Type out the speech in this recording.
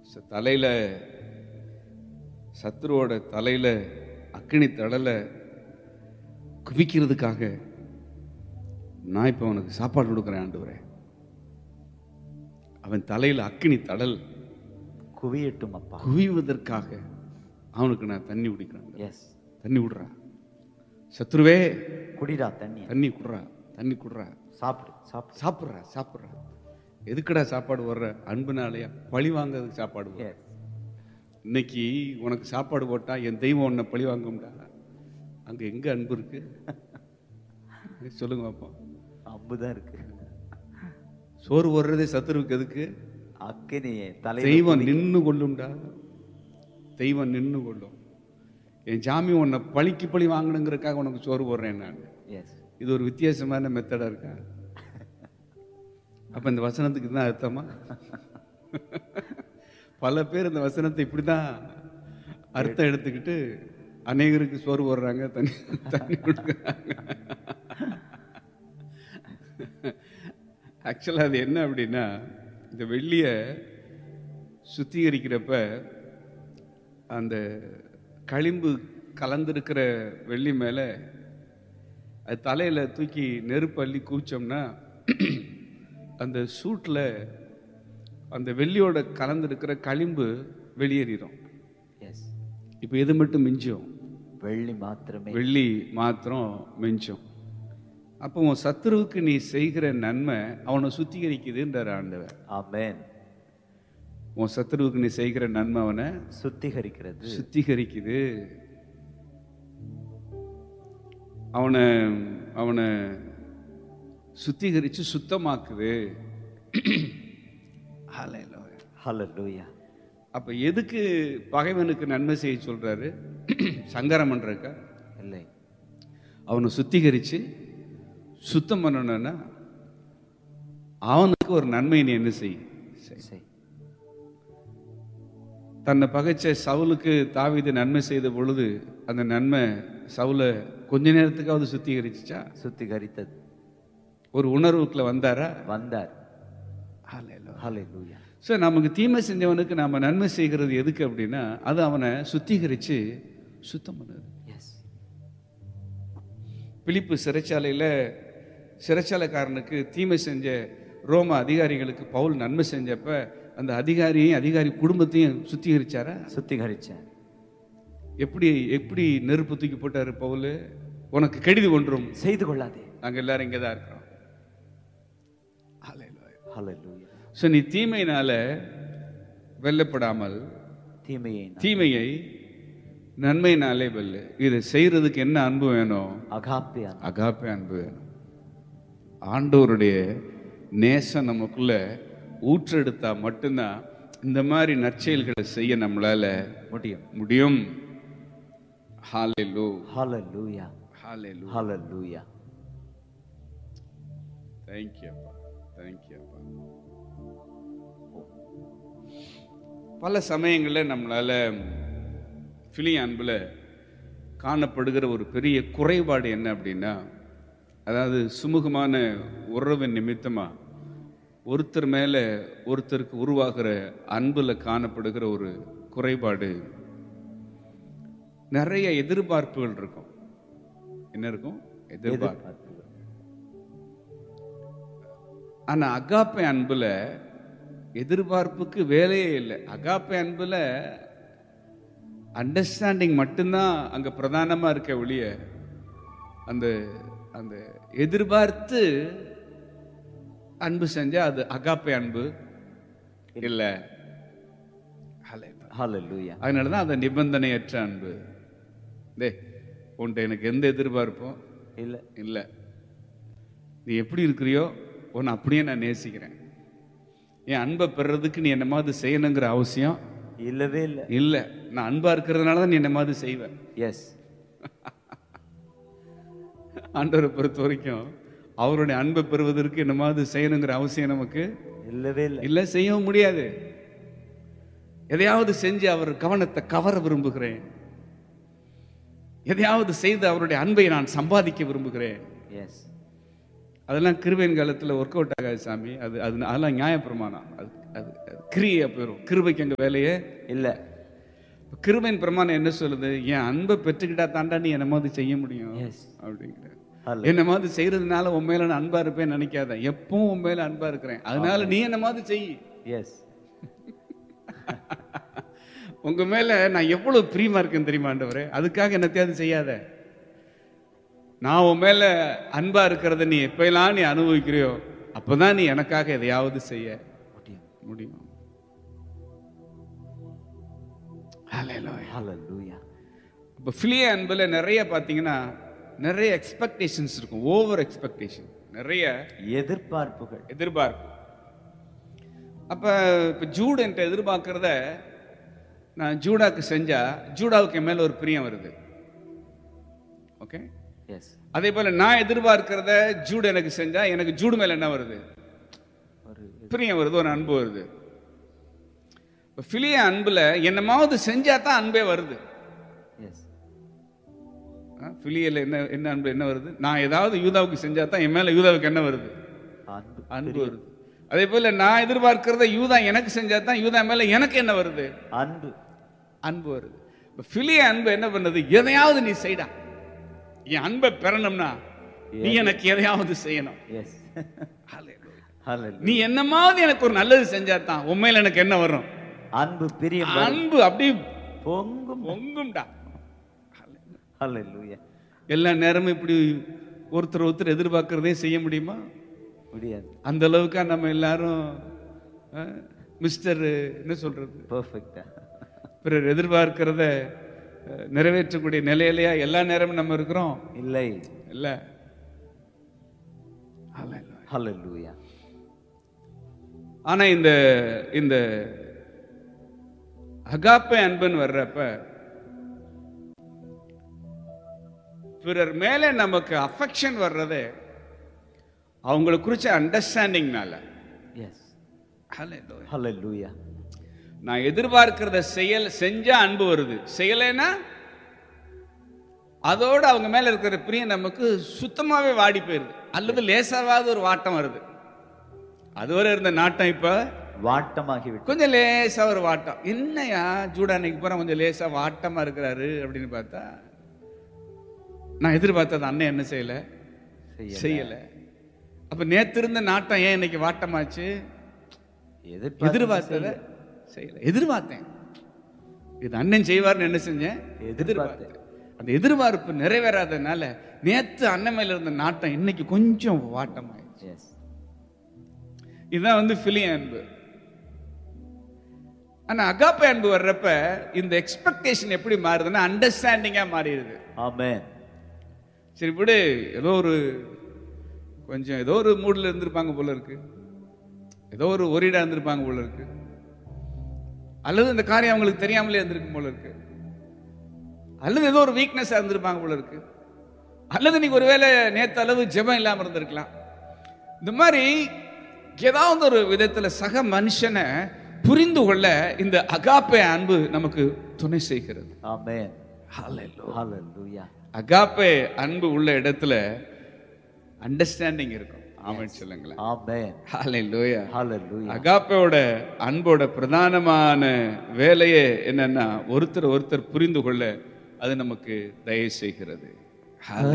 ச- தலையில சத்துருவோட தலையில அக்கினி தடலை குவிக்கிறதுக்காக நான் இப்போ அவனுக்கு சாப்பாடு கொடுக்குறேன் ஆண்டவரே அவன் தலையில அக்கினி தடல் குவியட்டும் அப்பா குவிவதற்காக அவனுக்கு நான் தண்ணி குடிக்கிறேன் எஸ் தண்ணி விடுறா சத்ருவே குடிடா தண்ணி தண்ணி குடுறா தண்ணி குடுறா சாப்பிடு சாப்பிடு சாப்பிட்றா சாப்பிட்றா எதுக்குடா சாப்பாடு வர்ற அன்புனாலயா பழி வாங்குறதுக்கு சாப்பாடு வர்ற எஸ் இன்னைக்கு உனக்கு சாப்பாடு போட்டா என் தெய்வம் உன்னை பழி வாங்கும்டா அங்க எங்க அன்பு இருக்கு சொல்லுங்க பாப்போம் அம்புதான் இருக்கு சோறு போடுறதே சத்துருவுக்கு எதுக்கு அக்கினியே தலை தெய்வம் நின்னு கொள்ளும்டா தெய்வம் நின்னு கொள்ளும் என் ஜாமி உன்னை பழிக்கு பழி வாங்கணுங்கிறதுக்காக உனக்கு சோறு போடுறேன் நான் எஸ் இது ஒரு வித்தியாசமான மெத்தடா இருக்கா அப்ப இந்த வசனத்துக்கு தான் அர்த்தமா பல பேர் இந்த வசனத்தை இப்படிதான் அர்த்தம் எடுத்துக்கிட்டு அநேகருக்கு சோறு போடுறாங்க தண்ணி தண்ணி கொடுக்குறாங்க ஆக்சுவலாக அது என்ன அப்படின்னா இந்த வெள்ளியை சுத்திகரிக்கிறப்ப அந்த களிம்பு கலந்திருக்கிற வெள்ளி மேலே அது தலையில் தூக்கி நெருப்பு அள்ளி கூச்சோம்னா அந்த சூட்டில் அந்த வெள்ளியோட கலந்திருக்கிற களிம்பு வெளியேறிடும் எஸ் இப்போ எது மட்டும் மிஞ்சும் வெள்ளி மாத்திரமே வெள்ளி மாத்திரம் மிஞ்சும் அப்போ உன் சத்துருவுக்கு நீ செய்கிற நன்மை அவனை சுத்திகரிக்குதுன்றார் ஆண்டவர் ஆமென் உன் சத்துருவுக்கு நீ செய்கிற நன்மை அவனை சுத்திகரிக்கிறது சுத்திகரிக்குது அவனை அவனை சுத்திகரிச்சு சுத்தமாக்குது Hallelujah. ஹalleluya அப்ப எதுக்கு பகைவனுக்கு நன்மை செய்ய சொல்றாரு சங்கரம் பண்றக்கா இல்லை அவனை சுத்திகரிச்சு சுத்தம் பண்ணணும்னா அவனுக்கு ஒரு நன்மை நீ என்ன செய் செய். சரி தன்னை பகைச்ச சவுலுக்கு தாவீது நன்மை செய்த பொழுது அந்த நன்மை சவுலை கொஞ்ச நேரத்துக்காவது சுத்திகரிச்சுச்சா சுத்திகரித்தது ஒரு உணர்வுக்குள்ள வந்தாரா வந்தார் ஹalleluya ஸோ நமக்கு தீமை செஞ்சவனுக்கு நாம நன்மை செய்கிறது எதுக்கு அப்படின்னா அது அவனை சுத்திகரிச்சு சுத்தம் பண்ணுது எஸ் பிலிப்பு சிறைச்சாலையில் சிறைச்சாலைக்காரனுக்கு தீமை செஞ்ச ரோம அதிகாரிகளுக்கு பவுல் நன்மை செஞ்சப்ப அந்த அதிகாரியையும் அதிகாரி குடும்பத்தையும் சுத்திகரிச்சாரா சுத்திகரிச்சேன் எப்படி எப்படி நெருப்பு தூக்கி போட்டாரு பவுல் உனக்கு கெடுதி ஒன்றும் செய்து கொள்ளாதே நாங்க எல்லாரும் இங்கே தான் இருக்கிறோம் ஹalleluya ஸோ நீ தீமையினால வெல்லப்படாமல் தீமையை நான் தீமையை நன்மையினாலே வெல்லு இதை செய்யறதுக்கு என்ன அன்பு வேணும் அகாப்பியா அகாப்பே அன்பு வேணும் ஆண்டவருடைய நேசம் நமக்குள்ள ஊற்றெடுத்தா மட்டும்தான் இந்த மாதிரி நற்செயல்களை செய்ய நம்மளால முடியும் முடியும் ஹalleluya ஹalleluya ஹalleluya ஹalleluya thank you அப்பா thank you அப்பா பல சமயங்களில் நம்மளால பிலிய அன்புல காணப்படுகிற ஒரு பெரிய குறைபாடு என்ன அப்படின்னா அதாவது சுமூகமான உறவு நிமித்தமா ஒருத்தர் மேல ஒருத்தருக்கு உருவாகிற அன்புல காணப்படுகிற ஒரு குறைபாடு நிறைய எதிர்பார்ப்புகள் இருக்கும் என்ன இருக்கும் எதிர்பார்ப்பு ஆனா அகாப்பை அன்புல எதிர்பார்ப்புக்கு வேலையே இல்லை அகாப்பை அன்புல அண்டர்ஸ்டாண்டிங் மட்டும்தான் அங்க பிரதானமா இருக்க ஒழிய அந்த அந்த எதிர்பார்த்து அன்பு செஞ்சா அது அகாப்பை அன்பு இல்ல Hallelujah. ஹalleluya அதனாலதான் அந்த நிபந்தனையற்ற அன்பு டே உன்ட்ட எனக்கு எந்த எதிர்பார்ப்பும் இல்ல இல்லை நீ எப்படி இருக்கிறியோ உன்னை அப்படியே நான் நேசிக்கிறேன் என் அன்பை பெறுறதுக்கு நீ என்ன மாதிரி செய்யணுங்கிற அவசியம் இல்லவே இல்ல இல்லை நான் அன்பா இருக்கிறதுனால தான் நீ என்ன மாதிரி செய்வேன் எஸ் ஆண்டவரை பொறுத்த வரைக்கும் அவருடைய அன்பை பெறுவதற்கு என்ன மாதிரி செய்யணுங்கிற அவசியம் நமக்கு இல்லவே இல்ல இல்லை செய்யவும் முடியாது எதையாவது செஞ்சு அவர் கவனத்தை கவர விரும்புகிறேன் எதையாவது செய்து அவருடைய அன்பை நான் சம்பாதிக்க விரும்புகிறேன் எஸ் அதெல்லாம் கிருபையின் காலத்தில் ஒர்க் அவுட் ஆகாது சாமி அது அது அதெல்லாம் நியாயப்பிரமாணம் அது அது அது கிரியா போயிடும் கிருபைக்கு அங்கே வேலையே இல்ல இப்ப கிருபையின் பிரமாணம் என்ன சொல்லுது என் அன்பை பெற்றுக்கிட்டா தாண்டா நீ என்ன மாதிரி செய்ய முடியும் எஸ் அப்படிங்கிற ஹalleluya என்ன மாதிரி செய்யறதுனால உன் மேல நான் அன்பா இருப்பேன் நினைக்காத எப்பவும் உன் மேல அன்பா இருக்கிறேன் அதனால நீ என்ன மாதிரி செய் எஸ் உங்க மேல நான் எவ்வளவு பிரியமா இருக்கேன்னு தெரியுமா ஆண்டவரே அதுக்காக என்னத்தையாவது செய்யாத நான் உன் மேல அன்பா இருக்கிறத நீ எப்பெல்லாம் நீ அனுபவிக்கிறியோ அப்பதான் நீ எனக்காக எதையாவது செய்ய முடியும் முடியும் Hallelujah. ஹalleluya இப்போ ஃபிலிய அன்பில் நிறைய பார்த்தீங்கன்னா நிறைய எக்ஸ்பெக்டேஷன்ஸ் இருக்கும் ஓவர் எக்ஸ்பெக்டேஷன் நிறைய எதிர்பார்ப்புகள் எதிர்பார்ப்பு அப்போ இப்போ ஜூட் என்கிட்ட எதிர்பார்க்கறத நான் ஜூடாக்கு செஞ்சா ஜூடாவுக்கு என் மேல ஒரு பிரியம் வருது ஓகே எஸ் அதே போல நான் எதிர்பார்க்கிறத ஜூட் எனக்கு செஞ்சா எனக்கு ஜூடு மேல என்ன வருது ஒரு பிரியம் வருது ஒரு அன்பு வருது இப்போ ஃபிலிய அன்புல என்னமாவது செஞ்சா தான் அன்பே வருது எஸ் ஃபிலியல என்ன என்ன அன்பு என்ன வருது நான் ஏதாவது யூதாவுக்கு செஞ்சா தான் என் மேல யூதாவுக்கு என்ன வருது அன்பு அன்பு வருது அதே போல நான் எதிர்பார்க்கிறத யூதா எனக்கு செஞ்சா தான் யூதா மேல எனக்கு என்ன வருது அன்பு அன்பு வருது இப்போ ஃபிலிய அன்பு என்ன பண்ணுது எதையாவது நீ செய்டா என் அன்பை பெறணும்னா நீ எனக்கு எதையாவது செய்யணும் எஸ் Hallelujah. ஹalleluya நீ என்னமாவது எனக்கு ஒரு நல்லது செஞ்சா தான் உண்மையில எனக்கு என்ன வரும் அன்பு பிரியம் வரும். அன்பு அப்படியே பொங்கும் பொங்கும்டா ஹalleluya எல்லா நேரமும் இப்படி ஒருத்தர் ஒருத்தர் எதிர்பார்க்கறதே செய்ய முடியுமா முடியாது அந்த அளவுக்கா நம்ம எல்லாரும் மிஸ்டர் என்ன சொல்றது பெர்ஃபெக்ட்டா பிறர் எதிர்பார்க்கிறத அஹ், நிறைவேற்றக்கூடிய நிலையிலையா எல்லா நேரமும் நம்ம இருக்கிறோம் இல்லை இல்ல ஹalleluya ஆனா இந்த இந்த அகாப்பே அன்புன்னு வர்றப்ப பிறர் மேல நமக்கு அஃபெக்ஷன் வர்றதே அவங்கள குறிச்ச அண்டர்ஸ்டாண்டிங்னால எஸ் Hallelujah. ஹalleluya நான் எதிர்பார்க்கிறத செயல் செஞ்சா அன்பு வருது செய்யலைன்னா அதோட அவங்க மேல இருக்கிற பிரியம் நமக்கு சுத்தமாவே வாடி போயிருது அல்லது லேசாவாவது ஒரு வாட்டம் வருது அதுவரை இருந்த நாட்டம் இப்ப வாட்டமாகி விட்டு கொஞ்சம் லேசா ஒரு வாட்டம் என்னையா ஜூடா அன்னைக்கு போற கொஞ்சம் லேசா வாட்டமா இருக்கிறாரு அப்படின்னு பார்த்தா நான் எதிர்பார்த்தது அண்ணன் என்ன செய்யல செய்ய செய்யல அப்ப நேத்து இருந்த நாட்டம் ஏன் இன்னைக்கு வாட்டமாச்சு எதிர்பார்த்து எதிர்பார்த்தத செய்யல எதிர்பார்த்தேன் இது அண்ணன் செய்வார்னு என்ன செஞ்சேன் எதிர்பார்த்தேன். அந்த எதிர்பார்ப்பு நிறைவேறாதனால நேத்து அண்ணன் மேல இருந்த நாட்டம் இன்னைக்கு கொஞ்சம் வாட்டமாயிடுச்சு எஸ் இதுதான் வந்து பிலிய அன்பு ஆனா அகாப்பே அன்பு வர்றப்ப இந்த எக்ஸ்பெக்டேஷன் எப்படி மாறுதுன்னா அண்டர்ஸ்டாண்டிங்கா மாறிடுது ஆமென் சரி விடு ஏதோ ஒரு கொஞ்சம் ஏதோ ஒரு மூட்ல இருந்திருப்பாங்க போல இருக்கு ஏதோ ஒரு ஒரிடா இருந்திருப்பாங்க போல இருக்கு அல்லது இந்த காரியம் அவங்களுக்கு தெரியாமலே இருந்திருக்கும் போல இருக்கு அல்லது ஏதோ ஒரு வீக்னஸ் இருந்திருப்பாங்க போல இருக்கு அல்லது நீங்க ஒருவேளை நேத்து அளவு ஜெபம் இல்லாம இருந்திருக்கலாம் இந்த மாதிரி ஏதாவது ஒரு விதத்துல சக மனுஷனை புரிந்து கொள்ள இந்த அகாப்பே அன்பு நமக்கு துணை செய்கிறது ஆமென் ஹalleluya அகாப்பே அன்பு உள்ள இடத்துல அண்டர்ஸ்டாண்டிங் இருக்கும் ஆமென் சொல்லுங்களேன் ஆமென் ஹalleluya ஹalleluya அகாப்போட அன்போட பிரதானமான வேலையே என்னன்னா ஒருத்தர் ஒருத்தர் புரிந்து கொள்ள அது நமக்கு தயவு செய்கிறது